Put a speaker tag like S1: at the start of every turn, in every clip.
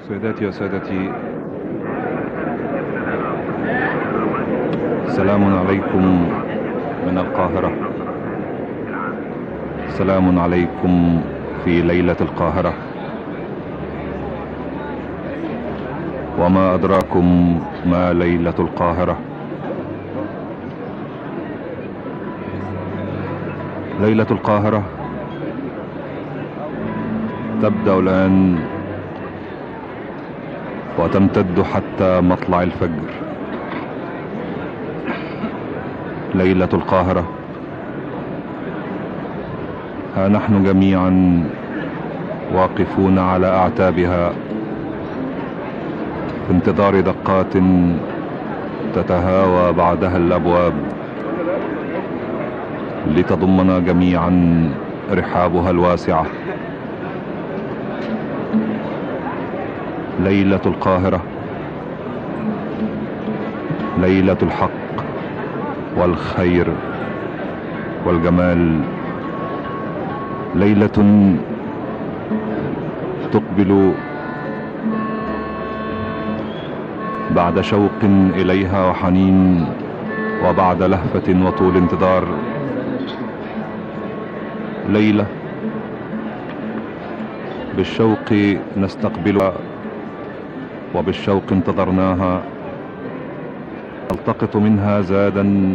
S1: سيداتي وسادتي سلام عليكم من القاهرة سلام عليكم في ليلة القاهرة وما أدراكم ما ليلة القاهرة ليلة القاهرة تبدأ الآن وتمتد حتى مطلع الفجر ليلة القاهرة ها نحن جميعا واقفون على اعتابها في انتظار دقات تتهاوى بعدها الابواب لتضمنا جميعا رحابها الواسعه ليله القاهره ليله الحق والخير والجمال ليله تقبل بعد شوق اليها وحنين وبعد لهفه وطول انتظار ليله بالشوق نستقبلها وبالشوق انتظرناها نلتقط منها زادا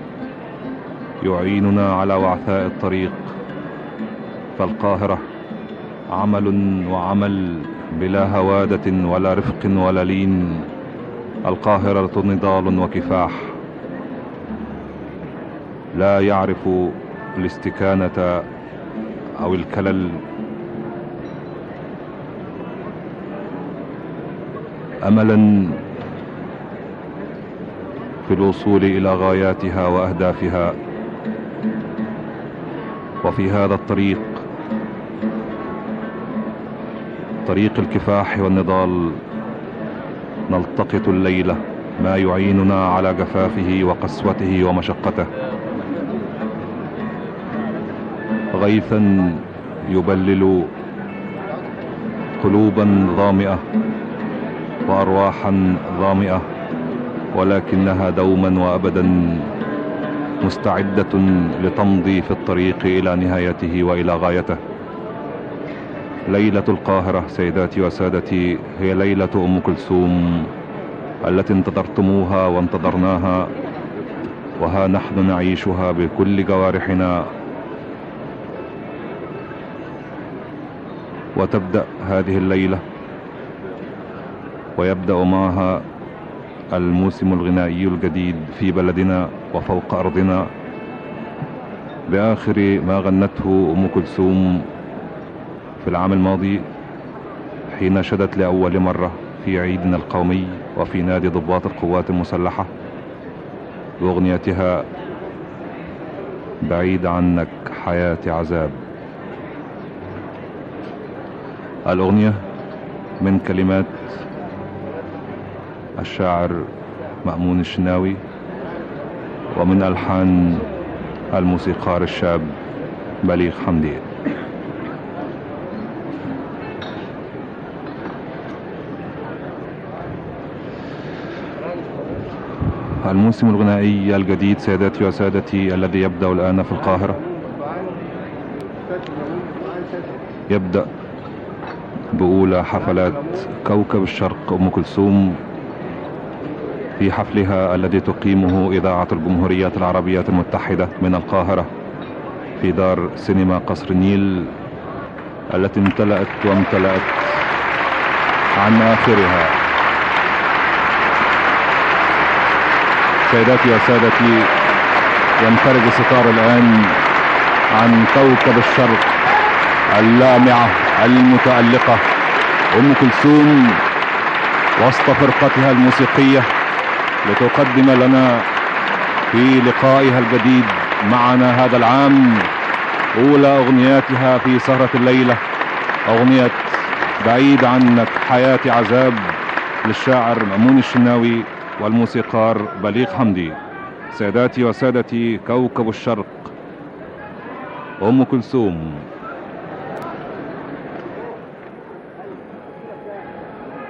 S1: يعيننا على وعثاء الطريق فالقاهره عمل وعمل بلا هواده ولا رفق ولا لين القاهره نضال وكفاح لا يعرف الاستكانه او الكلل املا في الوصول الى غاياتها واهدافها وفي هذا الطريق طريق الكفاح والنضال نلتقط الليله ما يعيننا على جفافه وقسوته ومشقته غيثا يبلل قلوبا ظامئه وارواحا ظامئه ولكنها دوما وابدا مستعده لتمضي في الطريق الى نهايته والى غايته ليله القاهره سيداتي وسادتي هي ليله ام كلثوم التي انتظرتموها وانتظرناها وها نحن نعيشها بكل جوارحنا وتبدا هذه الليله ويبدا معها الموسم الغنائي الجديد في بلدنا وفوق ارضنا باخر ما غنته ام كلثوم في العام الماضي حين شدت لاول مره في عيدنا القومي وفي نادي ضباط القوات المسلحه باغنيتها بعيد عنك حياتي عذاب الاغنيه من كلمات الشاعر مأمون الشناوي ومن ألحان الموسيقار الشاب بليغ حمدي الموسم الغنائي الجديد سيداتي وسادتي الذي يبدأ الآن في القاهرة يبدأ بأولى حفلات كوكب الشرق أم كلثوم في حفلها الذي تقيمه إذاعة الجمهورية العربية المتحدة من القاهرة في دار سينما قصر النيل التي امتلأت وامتلأت عن آخرها سيداتي وسادتي ينفرج ستار الآن عن كوكب الشرق اللامعة المتألقة أم كلثوم وسط فرقتها الموسيقية لتقدم لنا في لقائها الجديد معنا هذا العام اولى اغنياتها في سهرة الليلة اغنية بعيد عنك حياتي عذاب للشاعر مأمون الشناوي والموسيقار بليغ حمدي ساداتي وسادتي كوكب الشرق ام كلثوم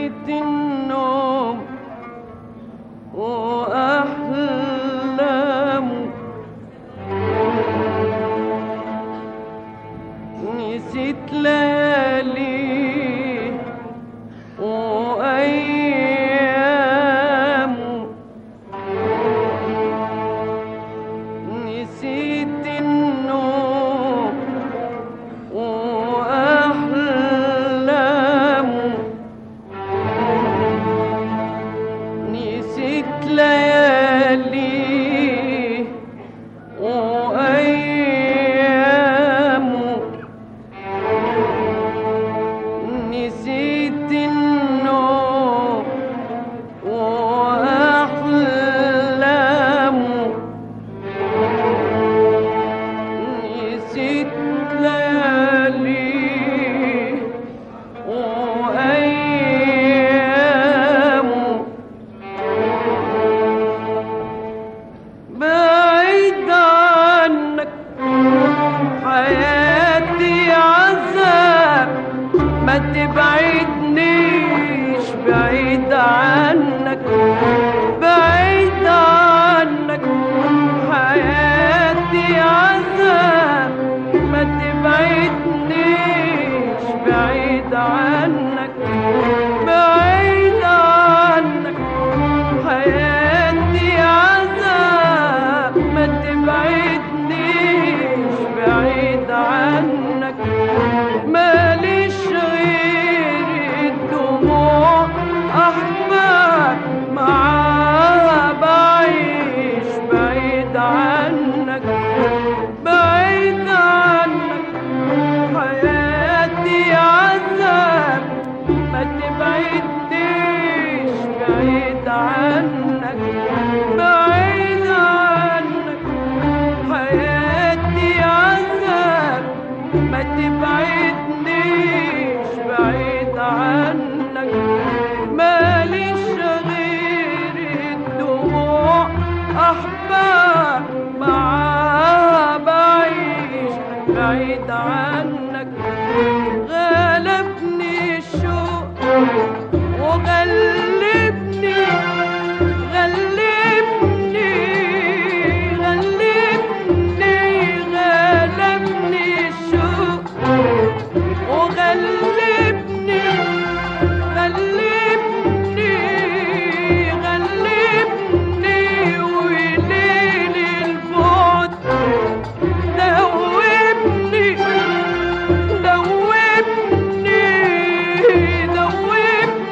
S2: نسيت النوم وأحلامه نسيت ليالي وأيامه نسيت النوم وأحلامه نسيت ليالي وأيامه نسيت النوم وأحلامه نسيت ليالي وأيامه بعيد عنك حياتي عذاب ما تبعدنيش بعيد عنك بعيد عنك حياتي عذاب ما تبعدنيش بعيد عنك بعيد عنك حياتي عذاب ما تبعدنيش بعيد عنك ماليش غير الدموع أحباب معاها بعيش بعيد عنك بعيد عنك حياتي عذاب ما تبعدنيش بعيد عنك بعيد عنك حياتي عذاب ما تبعدنيش بعيد عنك ماليش غير الدموع أحباب معاها بعيش بعيد عنك غلبني الشوق وغلبني غلبني غلبني غلبني الشوق وغلبني غلبني غلبني وليل البعد دوبني دوبني دوبني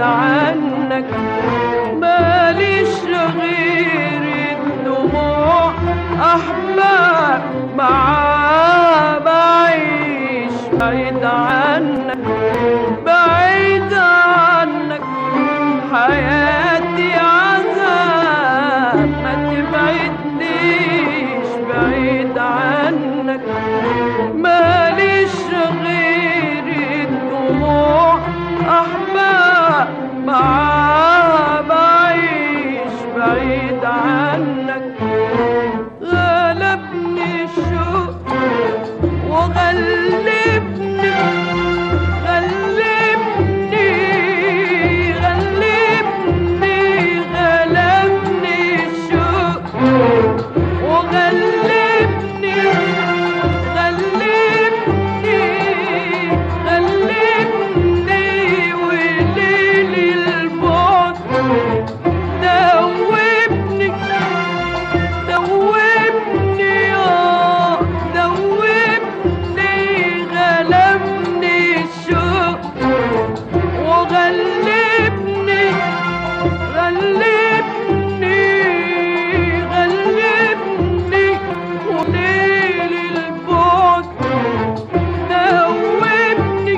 S2: عنك ماليش غير الدموع أحباب معاه بعيش بعيد عنك بعيد عنك حياتي عذاب ما تبعدنيش بعيد عنك ماليش غير الدموع أحباب معاه بعيش بعيد عنك غلبني الشوق وغلبني غلبني غلبني غلبني الشوق وغلبني غلبني غلبني وليل البعد دوبني دوبني يا دوبني غلبني الشوق وغلبني غلبني غلبني وليل البعد دوبني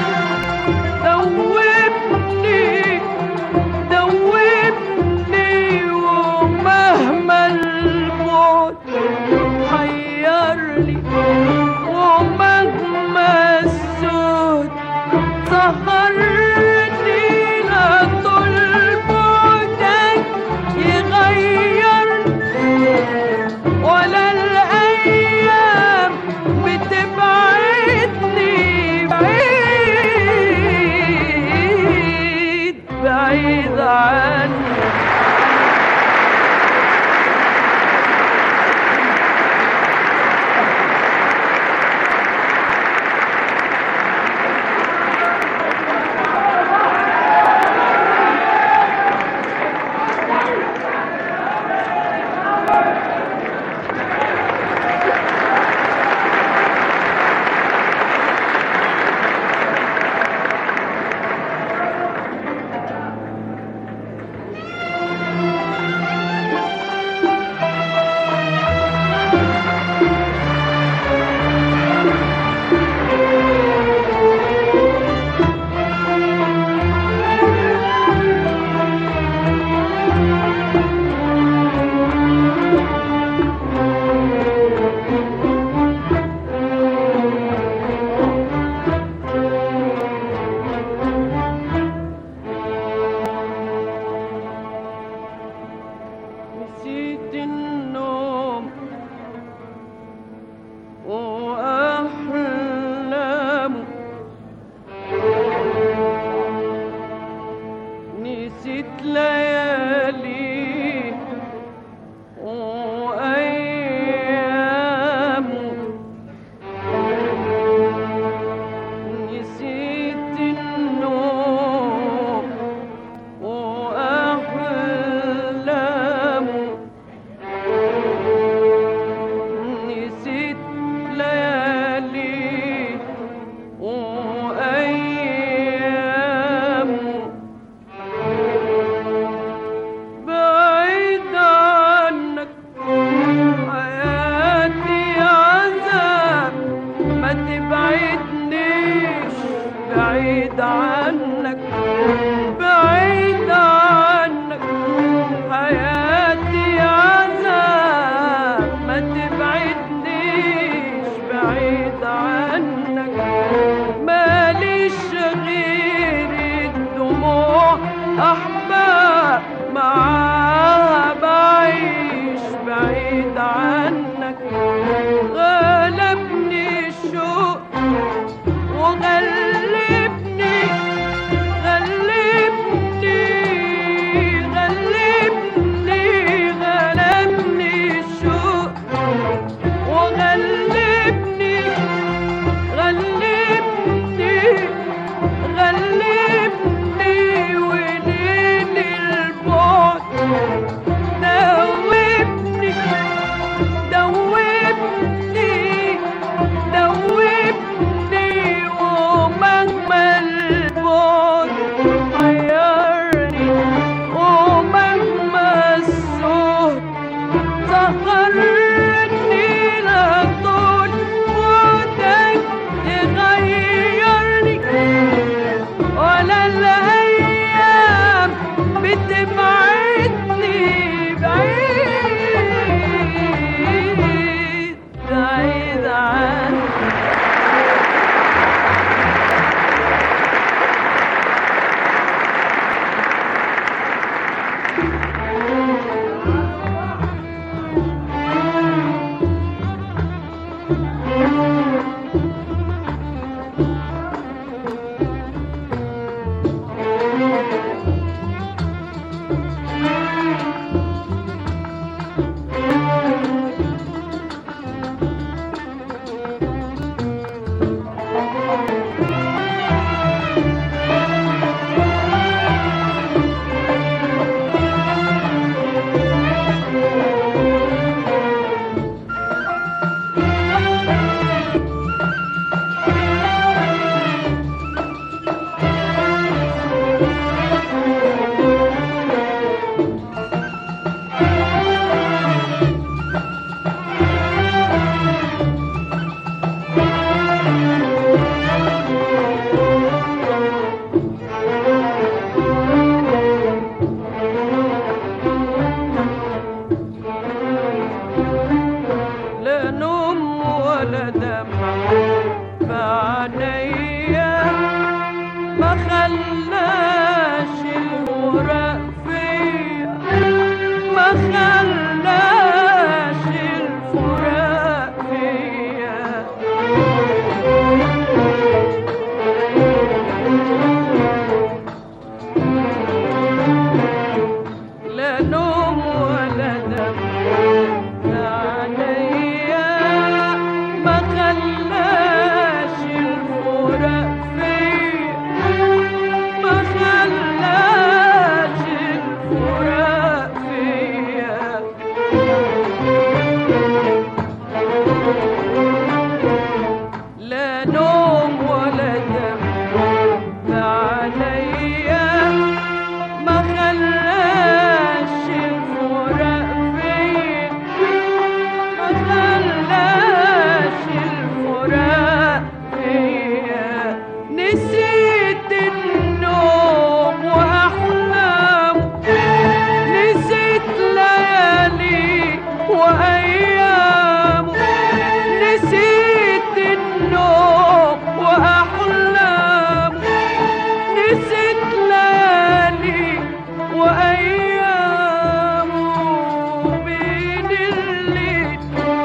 S2: دوبني دوبني ومهما البعد حيرني ومهما السود سهرني لا طول بعدك يغيرني ولا الأيام بتبعدني بعيد بعيد عني نسيت النوم وأحلامه نسيت ليالي وأيامه نسيت النوم وأحلامه نسيت ليالي وأيامه بعيد عنك حياتي عذاب ما تبعدنيش بعيد عنك بعيد عنك حياتي عذاب ما تبعدنيش بعيد عنك ماليش غير الدموع أحباب معاها بعيش بعيد عنك غلبني الشوق وغلبني غلبني غلبني غلبني الشوق وغلبني غلبني غلبني وليل البعد دوبني دوبني تأخرني لا طول موتك تغيرني ولا الأيام بتبعدني بعيد بعيد عنك لا نوم ولا دمع بعينيا ما خلاش الفراق فيا ما خلاش الفراق فيا لا نوم ولا دمع عليا ما خلاش الفراق فيا ما خلاش الفراق فيا لا نوم ولا دمع عليا ما خلاش الفراق فيا ما خلاش الفراق فيا نسيت النوم واحلامه نسيت ليالي وايامه نسيت النوم واحلامه نسيت ليالي وايامه بين الليل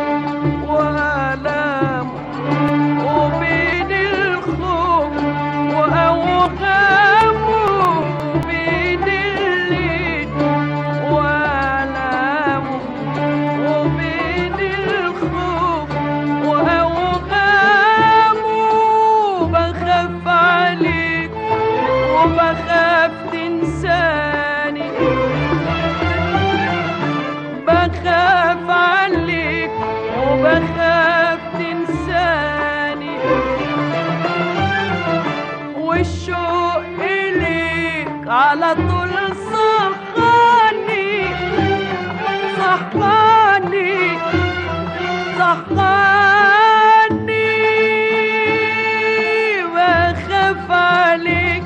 S2: والامه وبين الخوف واوهامه بين الليل والامه وبين الخوف واوهامه بخاف عليك وبخاف تنساني بخاف عليك وبخاف تنساني والشوق إليك على طول صحاني صحاني صحاني بخاف عليك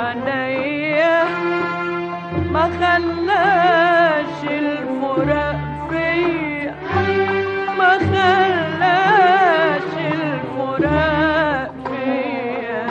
S2: عينيا ما خلاش الفراق فيا ما خلاش الفراق فيا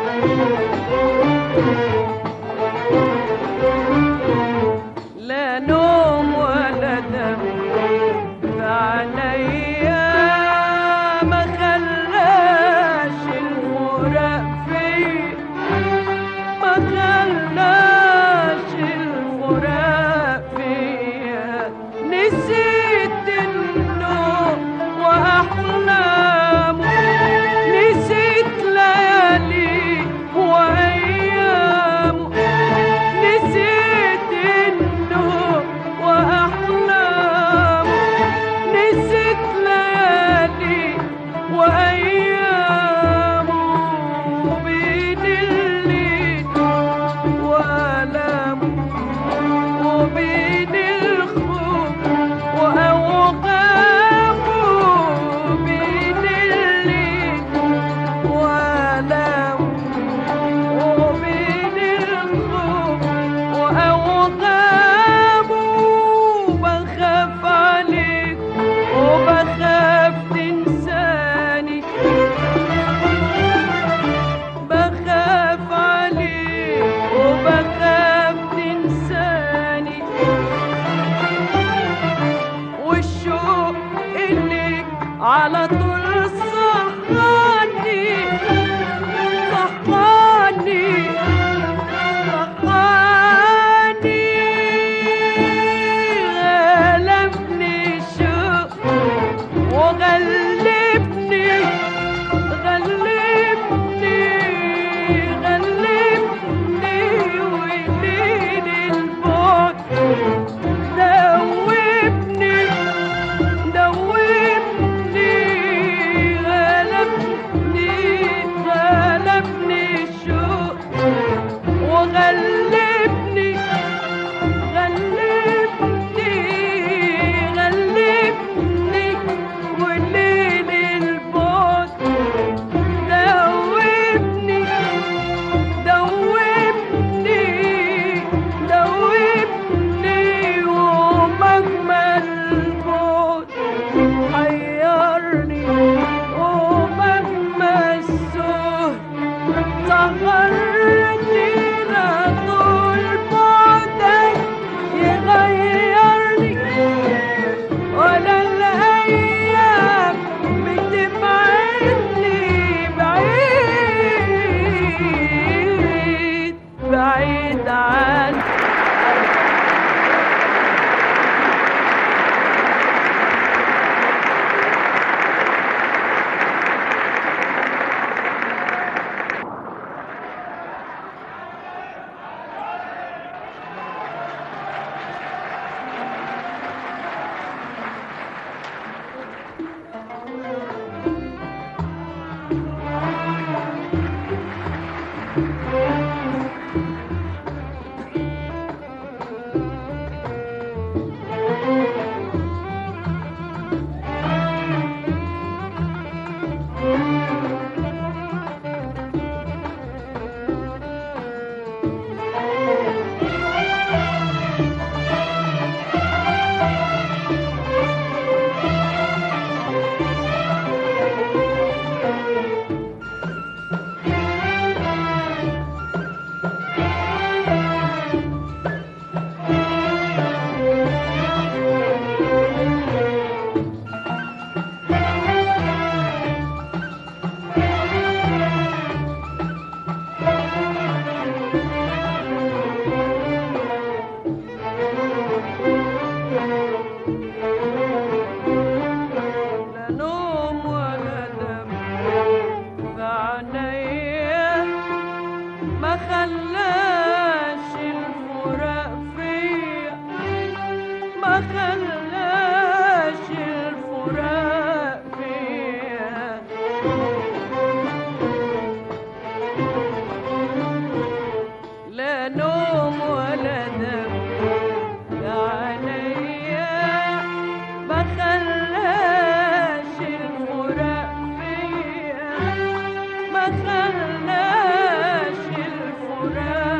S2: لا نوم ولا دم في عينيا ما خلاش الفراق فيا ما خلاش الفراق فيا نسيت النوم واحلامه نسيت ليالي وايامه نسيت النوم واحلامه نسيت ليالي وايامه بين الليل وألامه وبين الخوف وأوقافه بين الليل وألامه وبين الخوف وأوقافه بخاف عليك وبخاف تنساني بخاف عليك وبخاف تنساني والشوق اللي على طول صحاني صحاني صحاني غلبني الشوق وغلبني غلبني غلبني وليل البعد دوبني دوبني غلبني غلبني الشوق وغلبني غلبني غلبني وليل البعد دوبني دوبني دوبني ومجمل الموت حيرني ومهما السهل سهرني لا طول بعدك يغيرني ولا الأيام بتبعدني بعيد بعيد عنك لا نوم ولا دم في عينيا ما خلاش الفراق فيا ما خلاش الفراق فيا لا نوم ولا دم يا عينيا ما خلاش الفراق فيا ما خلاش الفراق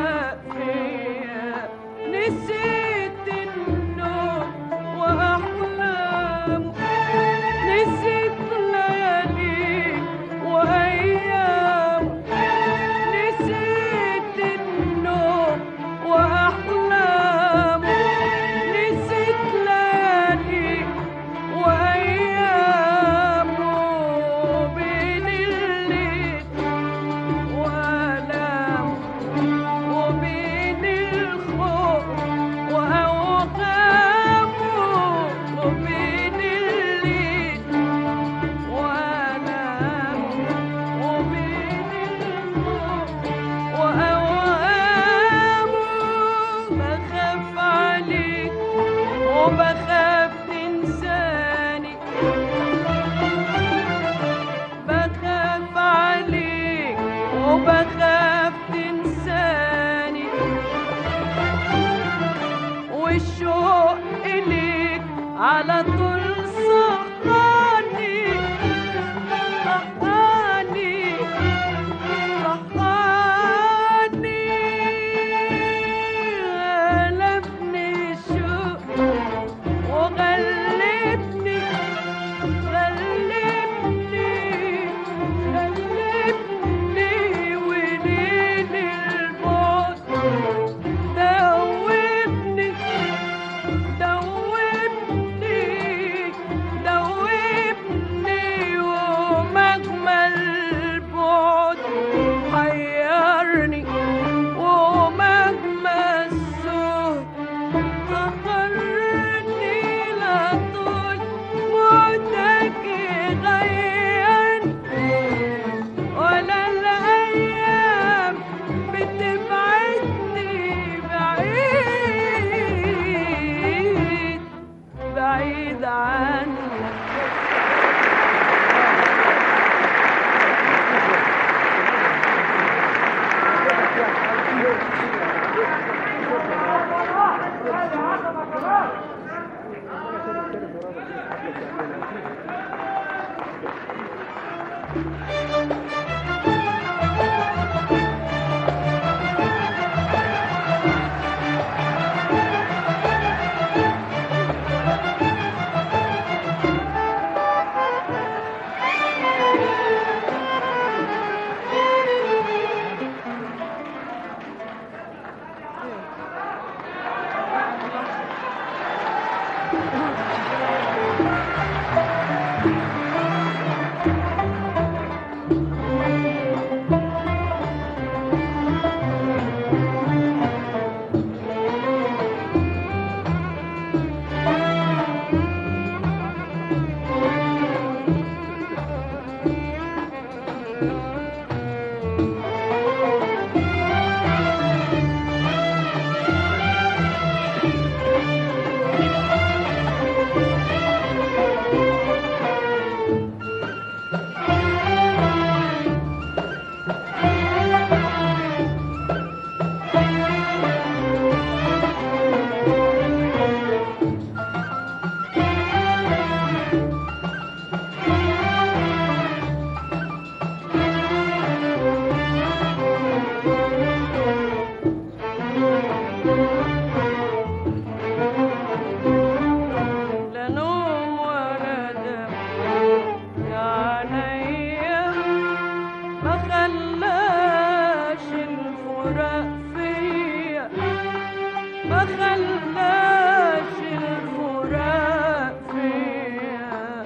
S2: ما خلاش الفراق فيا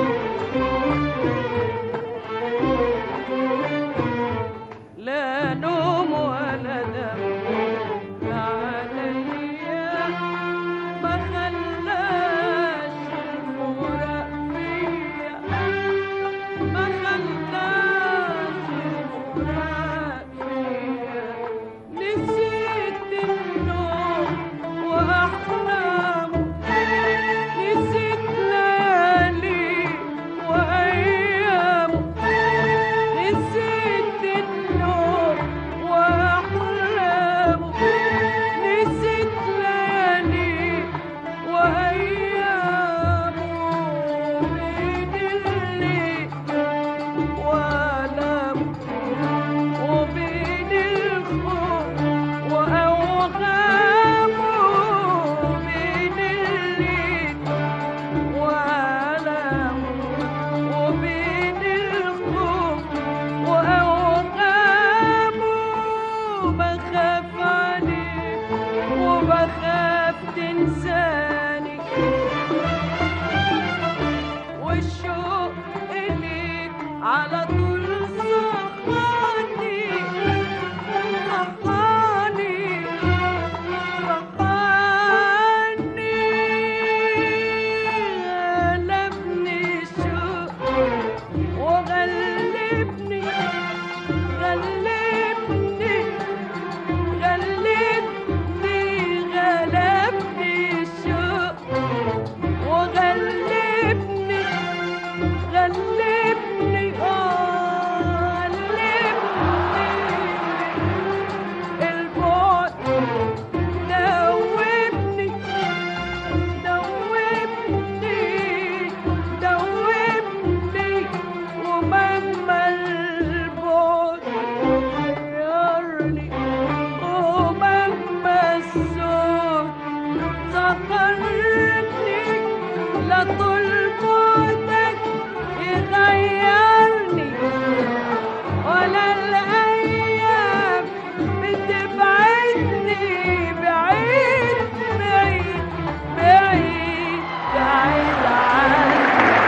S2: لا نوم ولا دم عليا ما خلاش الفراق فيا ما خلاش الفراق فيا نسيت النوم وأحلامه نسيت ليالي وأيامه نسيت النوم وأحلامه نسيت ليالي وأيامه بين الليل وألامه وبين الخوف وأوهامه بين الليل وألامه وبين الخوف وأوهامه بخاف عليك وبخاف تنساني والشوق إليك على طول صحاني صحاني صحاني غلبني الشوق وغلبني غلبني غلبني غلبني الشوق وغلبني غلبني آه غلبني البعد دوبني دوبني دوبني ومهما البعد غيرني ومهما الصوت سهرني لا طول بعدك يغيرني ولا الأيام بتبعدني بعيد بعيد بعيد بعيد عني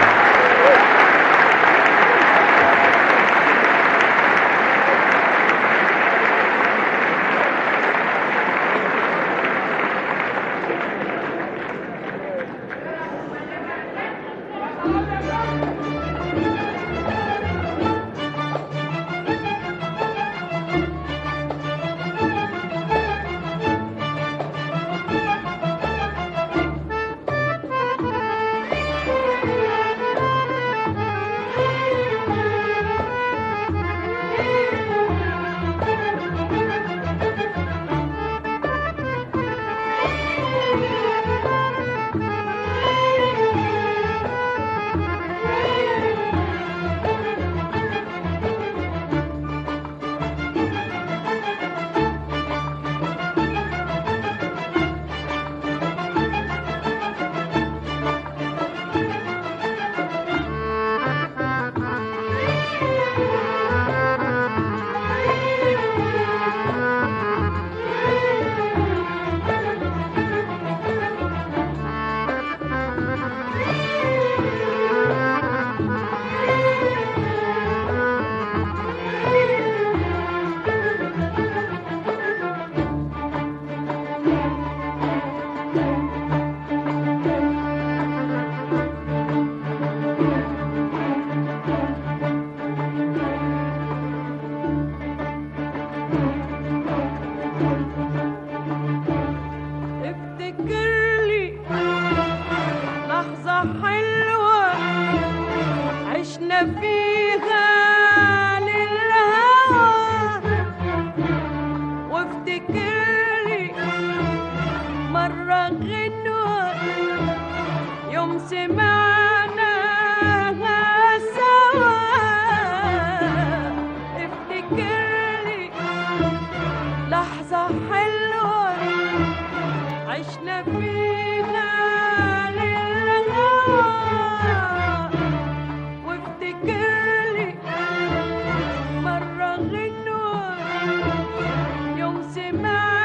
S2: افتكر لي لحظة حلوة عشنا فيها للهوى وافتكر لي مرة غنوة يوم سمعناها سوا افتكر لي لحظة حلوة عشنا فيها للهوى وافتكر لي مرة غنوة يوم سمعنا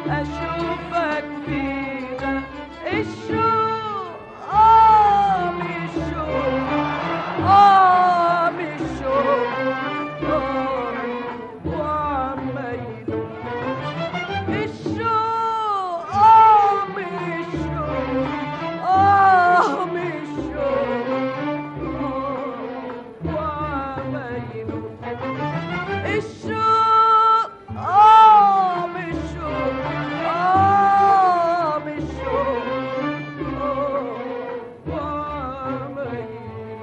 S2: اشوفك فيها الشوق اه مش شوق اه مش شوق اه وعمايله الشوق اه مش شوق اه مش شوق اه وعمايله الشوق اه مش شوق اه مش شوق اه وعمايله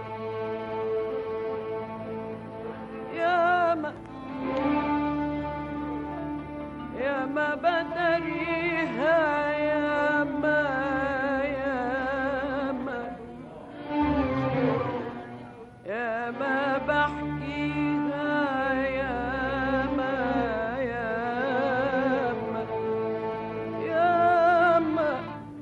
S2: ياما ياما بدريها ياما ياما ياما بحكيها ياما ياما ياما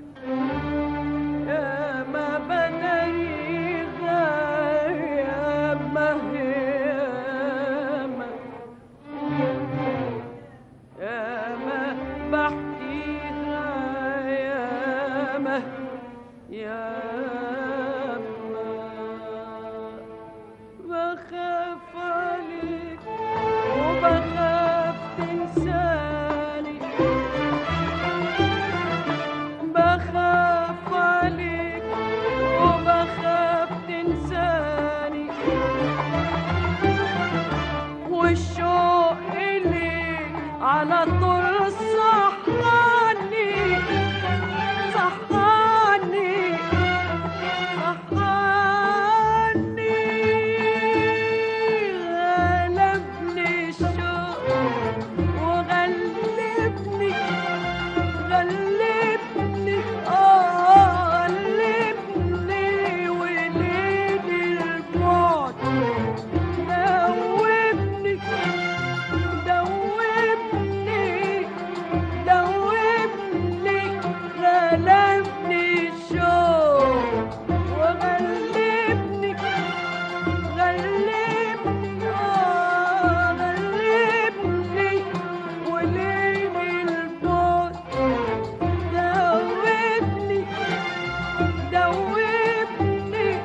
S2: ياما بدريها ياما ياما ياما بحكيها ياما ياما بخاف عليك وبخاف تنساني بخاف عليك وبخاف تنساني والشوق إليك على طول صحاني صحاني صحاني غلبني الشوق وغلبني غلبني آه غلبني وليل البعد دوبني دوبني دوبني غلبني الشوق وغلبني غلبني آه غلبني وليل البعد دوبني دوبني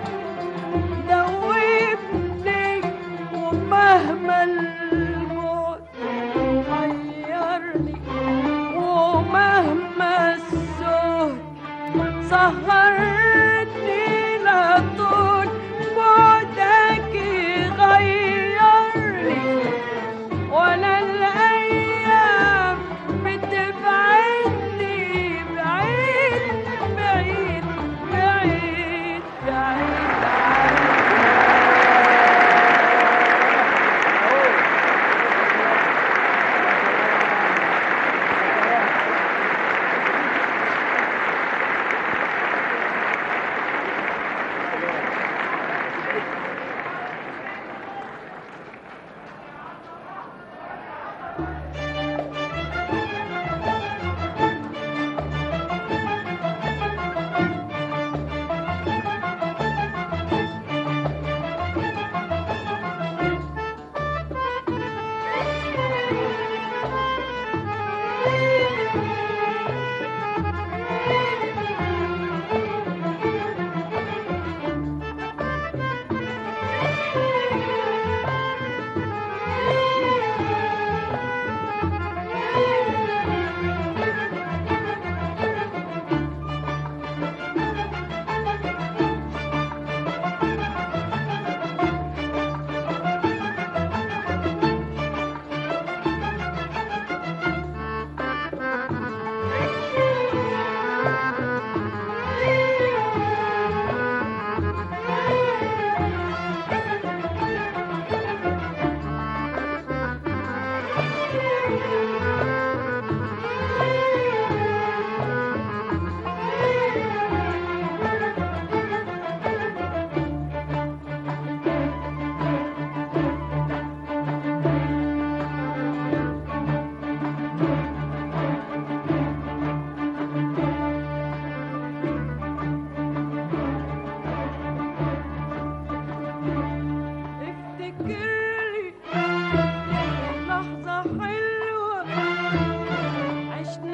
S2: دوبني ومهما الموت حيرني ومهما السهر سهرتني لطول بعدك يغيرني ولا الأيام بتبعدني بعيد بعيد بعيد بعيد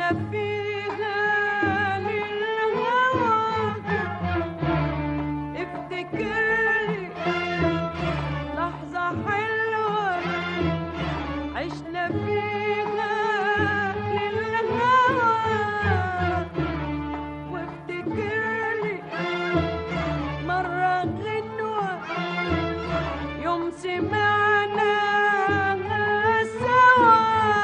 S2: عشنا فيها للهوى افتكرلي لحظة حلوة عشنا فيها للهوى وافتكرلي مرة غنوة يوم سمعنا سوا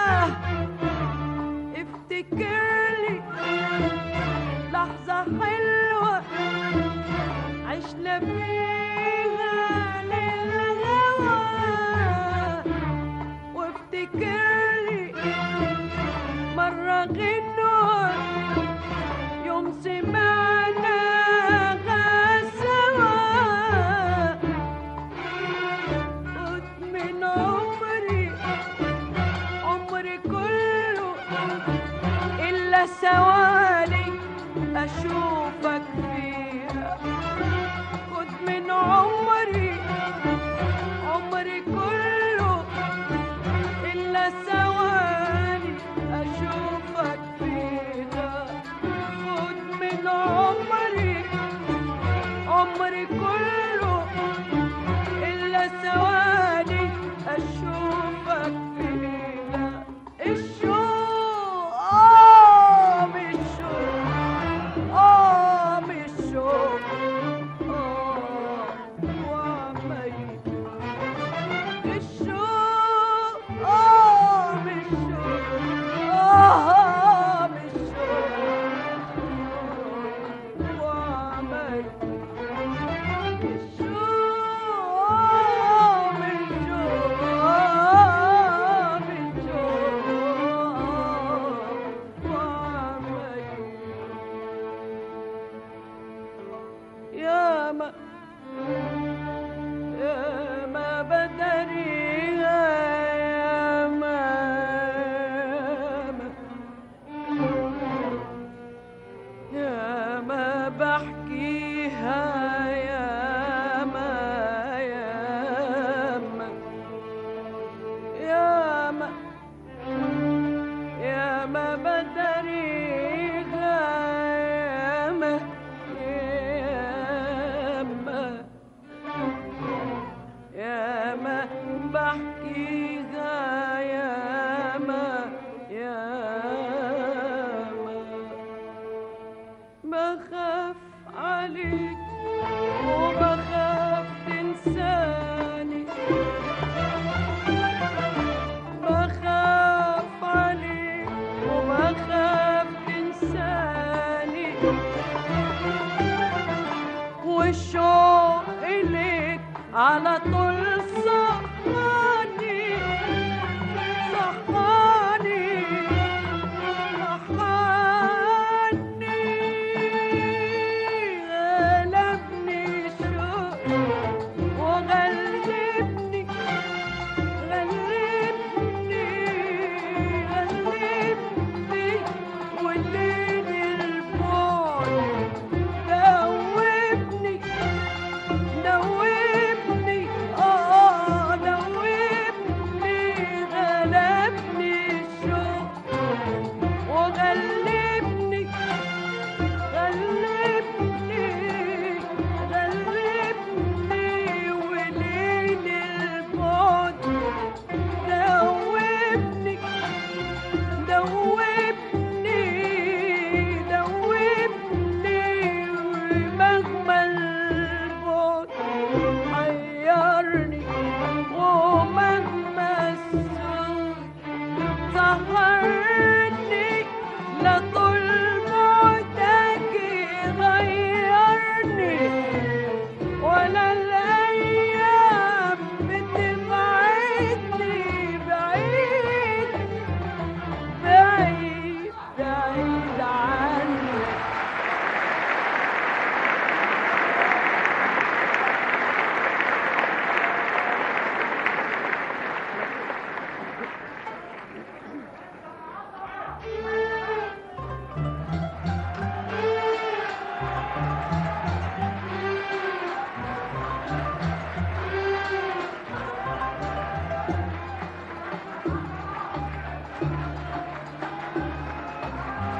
S2: افتكرلي لحظة حلوة عشنا فيها للهوى وافتكرلي مرة غنوة يوم سمعنا سوا خد من عمري عمري كله إلا ثواني أشوفك فيها خد من عمري عمري كله إلا ثواني أشوفك فيها خد من عمري عمري كله إلا ثواني أشوفك فيها الشوق آه بالشوق آه بالشوق آه وعميت الشوق آه بالشوق آه بالشوق وعميت يا ما يا ما بدريها يا ما يا ما بحكيها يا ما يا ما يا ما يا ما بدريها يا ما يا ما يا ما بحكيها يا ما يا ما بخاف عليك وبخاف تنساني بخاف عليك وبخاف تنساني والشوق إليك على طول صحاني صحاني صحاني غلبني الشوق وغلبني غلبني غلبني والليل البعد دوبني دوبني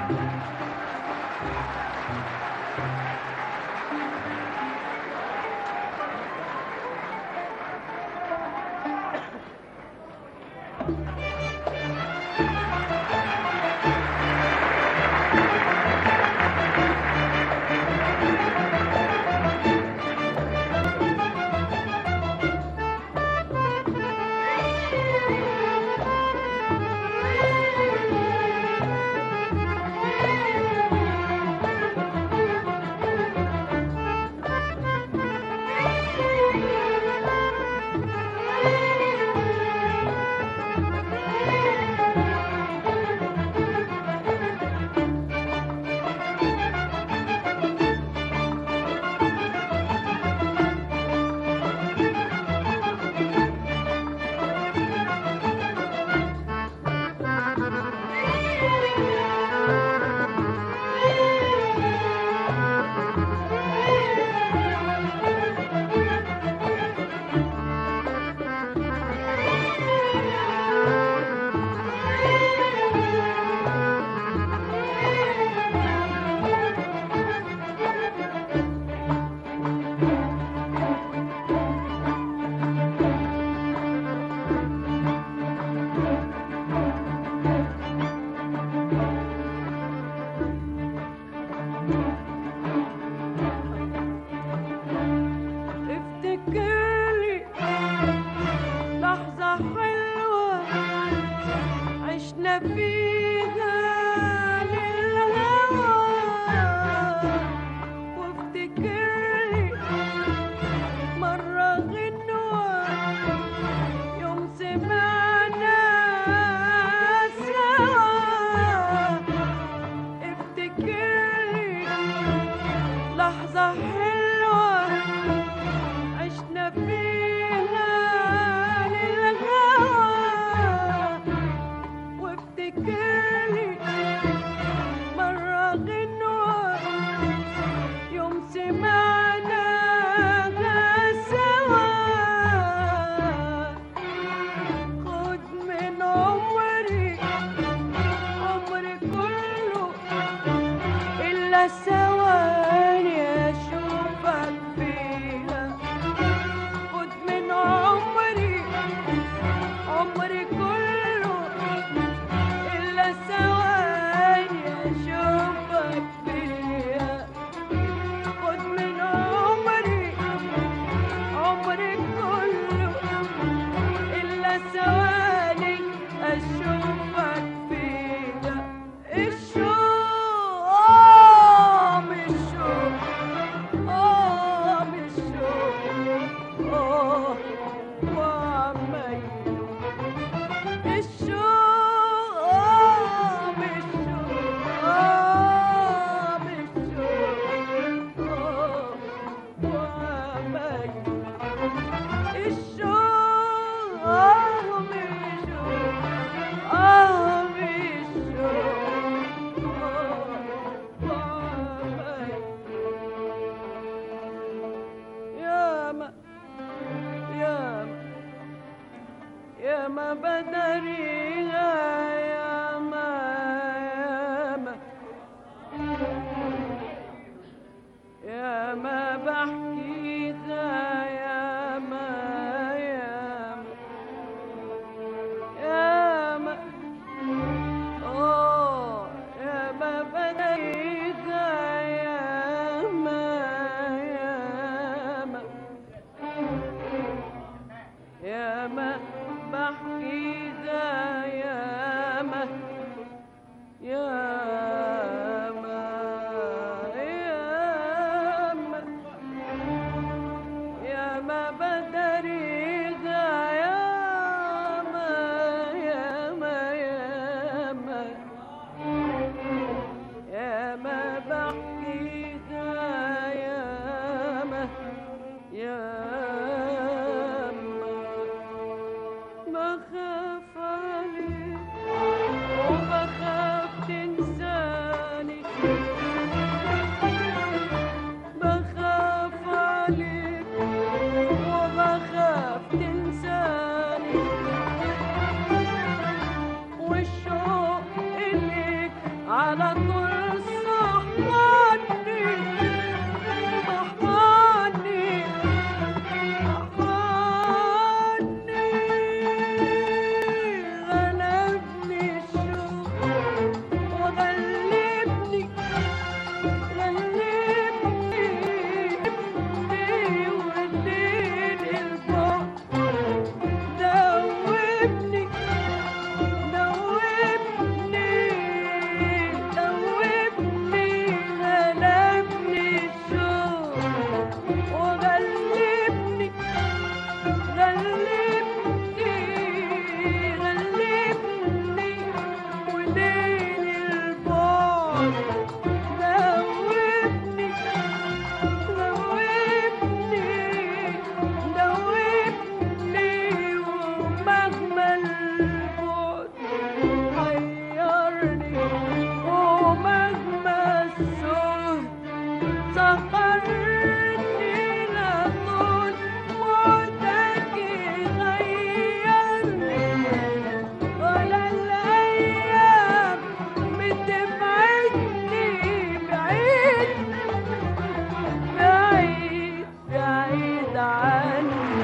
S2: افتكرلي لحظة حلوة عشنا فيها للهوى وافتكرلي مرة غنوة يوم سمعنا سوا افتكرلي لحظة حلوة عشنا فيها للهوى وافتكرلي مرة غنوة يوم سمعنا سوا خد من عمري عمري كله إلا ثواني أشوفك فيها خد من عمري عمري كله إلا ثواني أشوفك فيها خد من عمري عمري كله إلا ثواني أشوفك فيها الشوق على طول صحاني صحاني صحاني غلبني الشوق وغلبني غلبني وديني البعد دوبني دوبني دوبني غلبني الشوق وغلبني غلبني غلبني وديني البعد دوبني دوبني دوبني ومهما البعد غيرني ومهما السهد سهرني لطول موتك غيرني ولا الأيام بتبعدني بعيد بعيد بعيد عني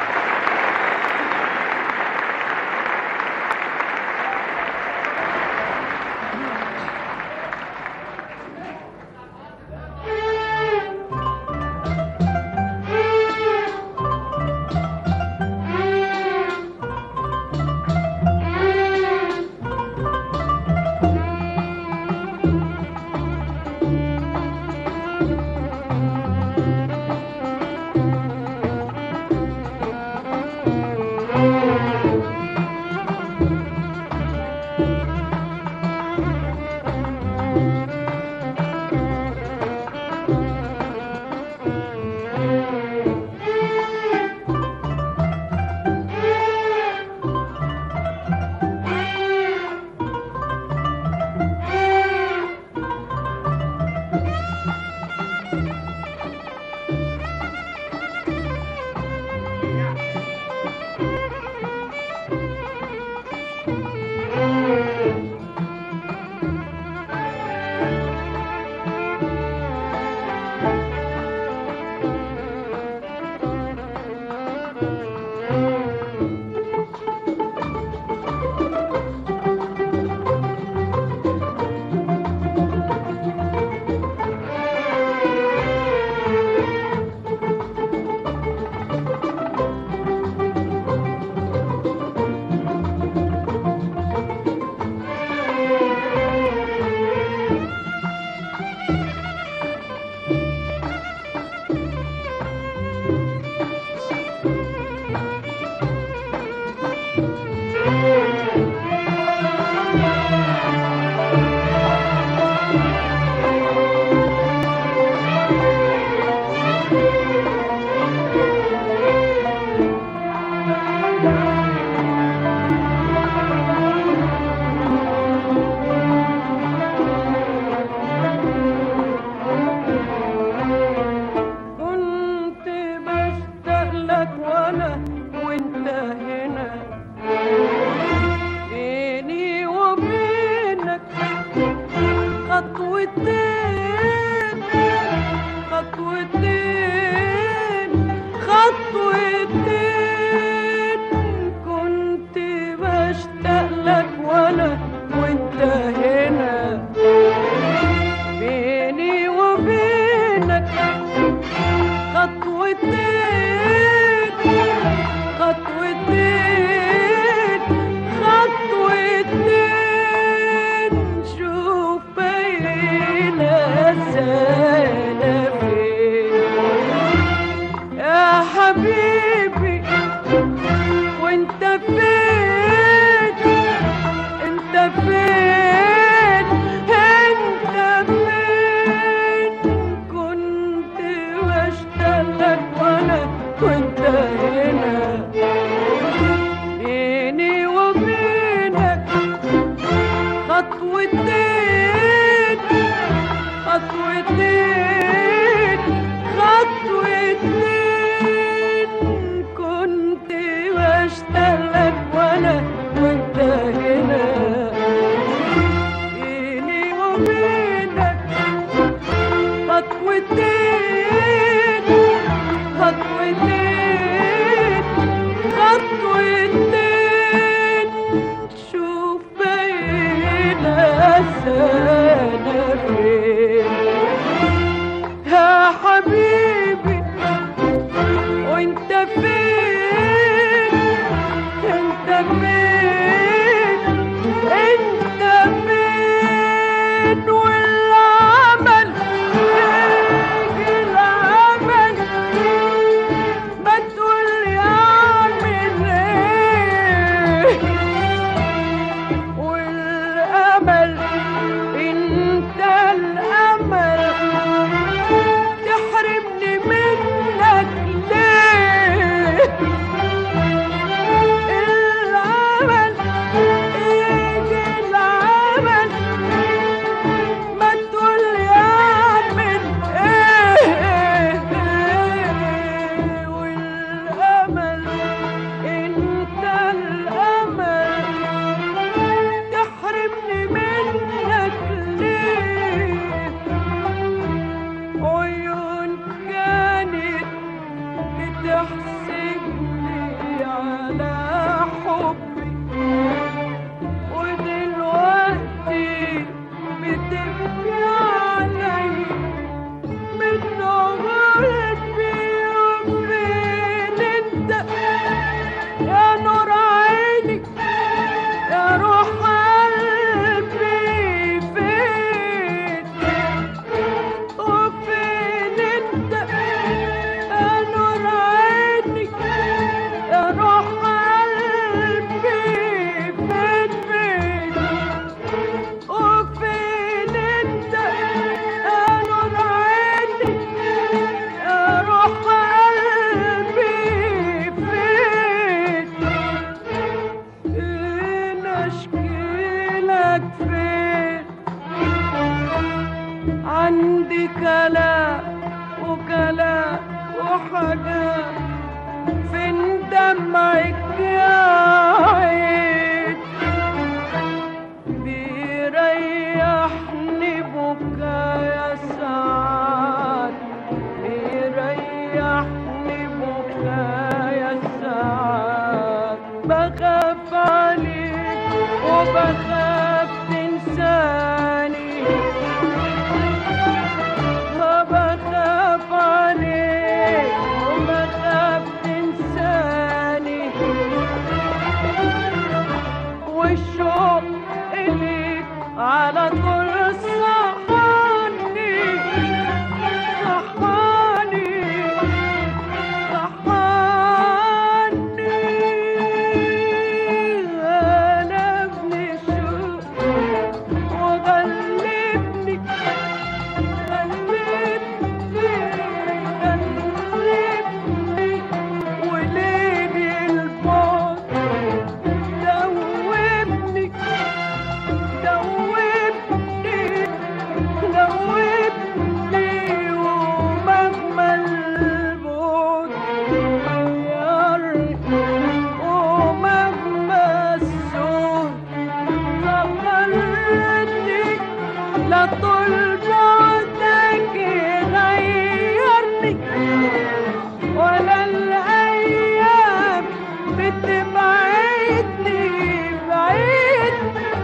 S2: كنت بشتاق لك وانا وانت هنا بيني وبينك خطوتين خطوتين خطوتين كنت بشتاق لك وانا وانت هنا بيني وبينك خطوتين خطوتين خطوتين شوف بين عندي كلام وكلام وحاجات فين دمعك يا عين بيريحني بكايا ساعات بيريحني بكايا ساعات بخاف عليك وبخاف تنساني ما بخاف عليك وبخاف تنساني والشوق إليك على طول صحاني صحاني صحاني أنا ابن الشوق وغلبني غلبني غلبني وليلي البعد دوبني دوبني دوبني ومهما البعد غيرني ومهما السود غيرني لا طول بعدك يغيرني ولا الأيام بتبعدني بعيد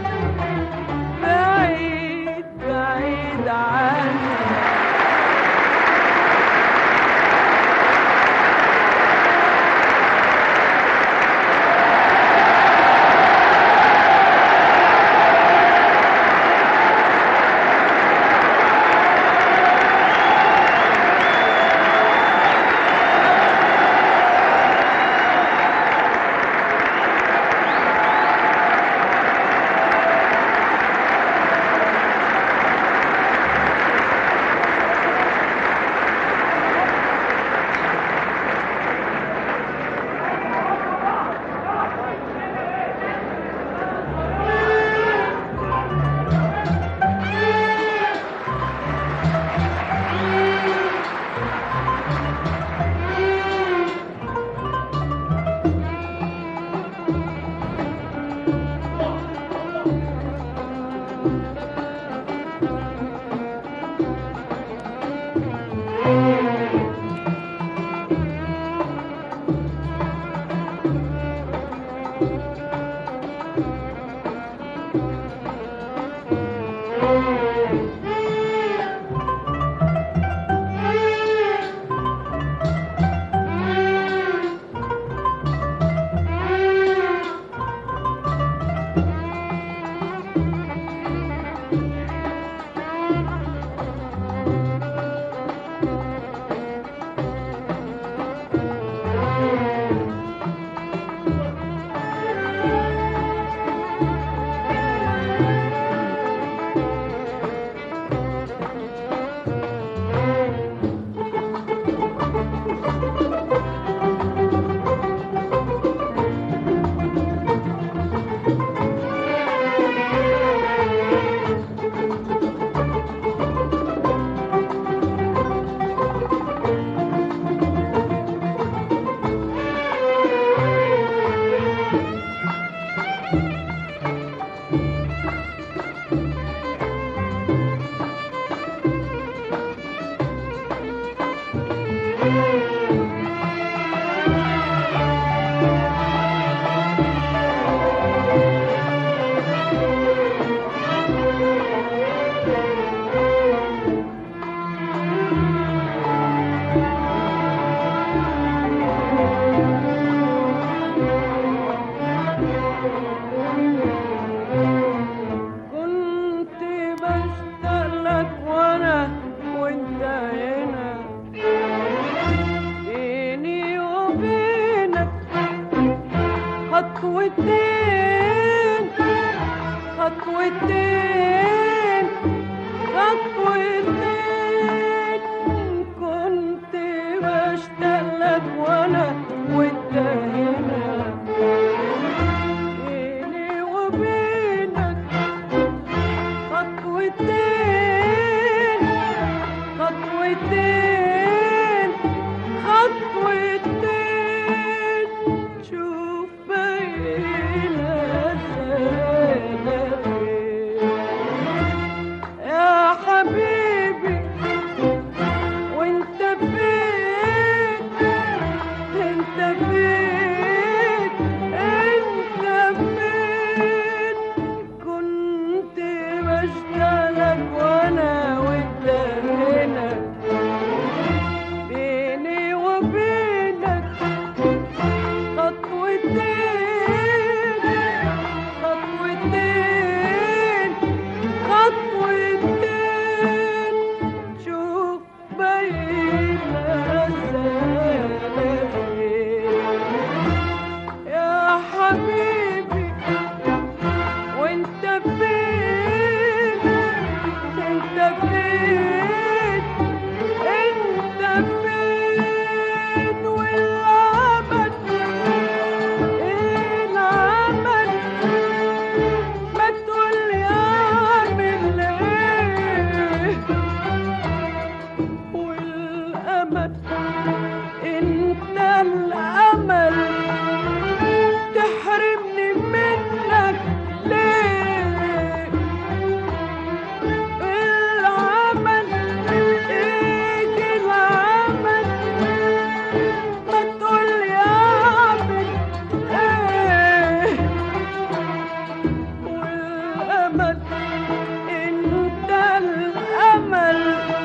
S2: بعيد بعيد عني كنت بشتاق لك وانا وانت هنا بيني وبينك خطوتين خطوتين خطوتين كنت بشتاق لك وانا وانت هنا بيني وبينك خطوتين خطوتين خطوتين شوف بينا سلامين يا حبيبي وانت فين انت فين انت فين كنت بشتغلك وانا وانت هنا بيني وبينك خطوتين خطوتين خطوتين شوف بينا سلامين يا حبيبي وانت فين انت فين انت فين والعمل ايه العمل ما تقولي اعمل ايه والامل انت الامل تحرمني منك ليه العمل ايه العمل ما تقولي اعمل ايه والامل انت الامل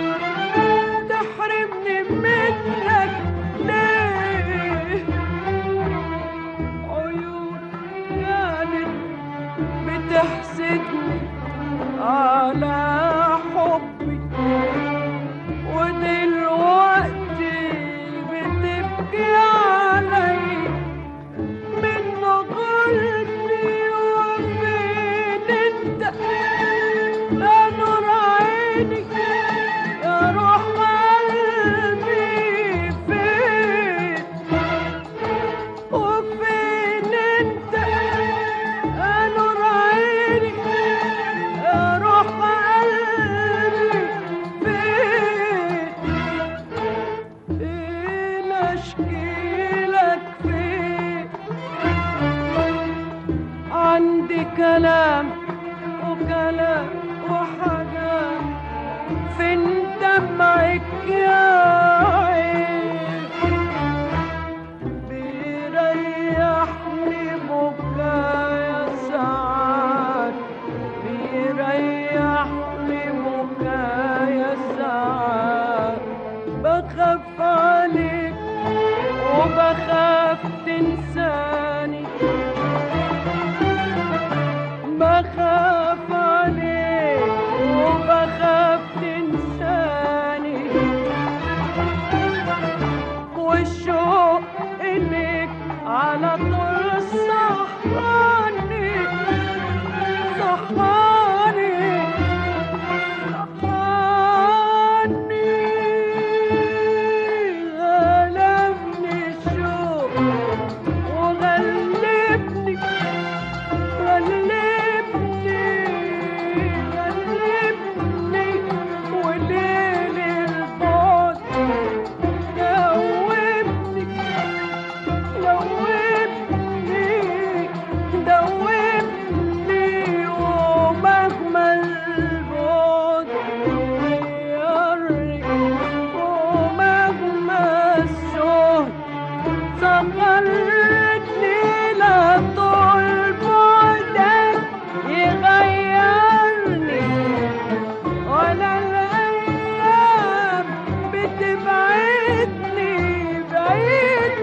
S2: تحرمني منك ليه عيون كانت بتحسدني على حبي ودلوقتي بتبكي علي من غلبي وفين انت يا نور عيني يا روح قلبي فين وفين انت يا نور عيني يا روح قلبي فين فين اشكيلك فين عندي كلام وكلام وحاجات فين دمعك يا عين بيريحني بكايا ساعات بيريحني بكايا ساعات بخاف عليك وبخاف تنساني بخاف عليك وبخاف تنساني والشوق إليك على طول صحاني صحاني صحاني غلبني الشوق وغلبني غلبني غلبني وليل البعد دوبني دوبني دوبني ومهما البعد غيرني ومهما السهد صغرتني لا طول بعدك يغيرني ولا الأيام بتبعدني بعيد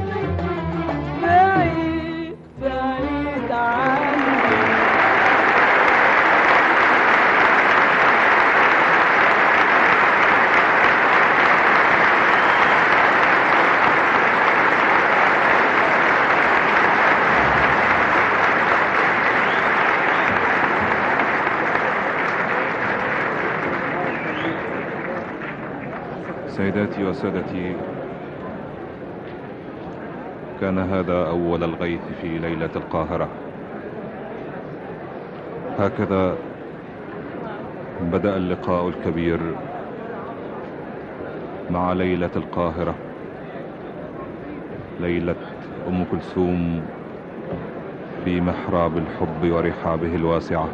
S2: بعيد بعيد عني
S1: سيداتي وسادتي كان هذا أول الغيث في ليلة القاهرة هكذا بدأ اللقاء الكبير مع ليلة القاهرة ليلة أم كلثوم في محراب الحب ورحابه الواسعة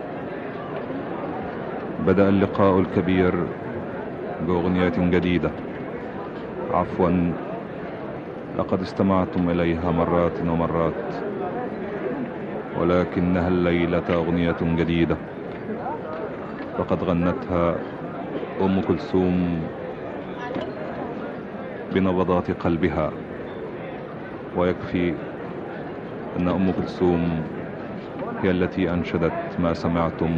S1: بدأ اللقاء الكبير بأغنية جديدة عفوا لقد استمعتم إليها مرات ومرات ولكنها الليلة أغنية جديدة وقد غنتها أم كلثوم بنبضات قلبها ويكفي أن أم كلثوم هي التي أنشدت ما سمعتم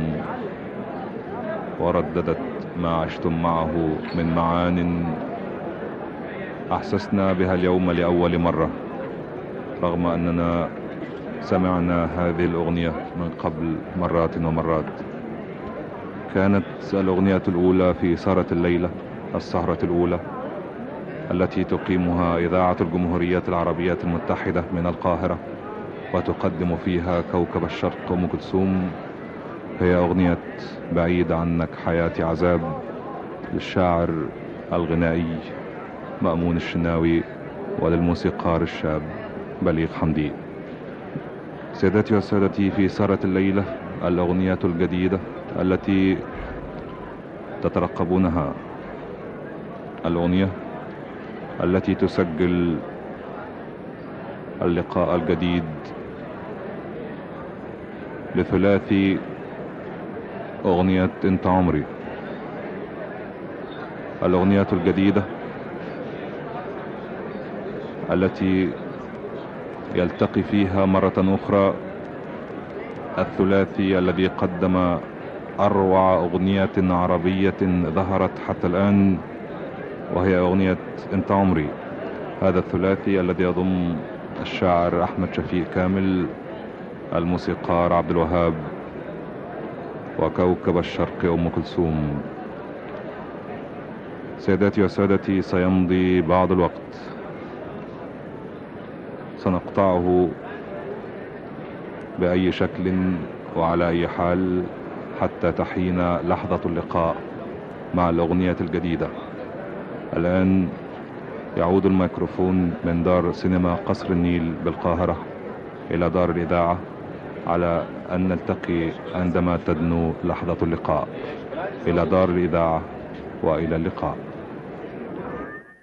S1: ورددت ما عشتم معه من معان أحسسنا بها اليوم لأول مرة رغم أننا سمعنا هذه الأغنية من قبل مرات ومرات كانت الأغنية الأولى في سهرة الليلة السهرة الأولى التي تقيمها إذاعة الجمهورية العربية المتحدة من القاهرة وتقدم فيها كوكب الشرق أم كلثوم هي أغنية بعيد عنك حياتي عذاب للشاعر الغنائي مأمون الشناوي وللموسيقار الشاب بليغ حمدي سيداتي وسادتي في سهرة الليلة الأغنية الجديدة التي تترقبونها الأغنية التي تسجل اللقاء الجديد لثلاثي أغنية انت عمري الأغنية الجديدة التي يلتقي فيها مرة أخرى الثلاثي الذي قدم أروع أغنية عربية ظهرت حتى الآن وهي أغنية انت عمري هذا الثلاثي الذي يضم الشاعر أحمد شفيق كامل الموسيقار عبد الوهاب وكوكب الشرق أم كلثوم سيداتي وسادتي سيمضي بعض الوقت سنقطعه بأي شكل وعلى أي حال حتى تحين لحظة اللقاء مع الأغنية الجديدة الآن يعود الميكروفون من دار سينما قصر النيل بالقاهرة إلى دار الإذاعة على أن نلتقي عندما تدنو لحظة اللقاء إلى دار الإذاعة وإلى اللقاء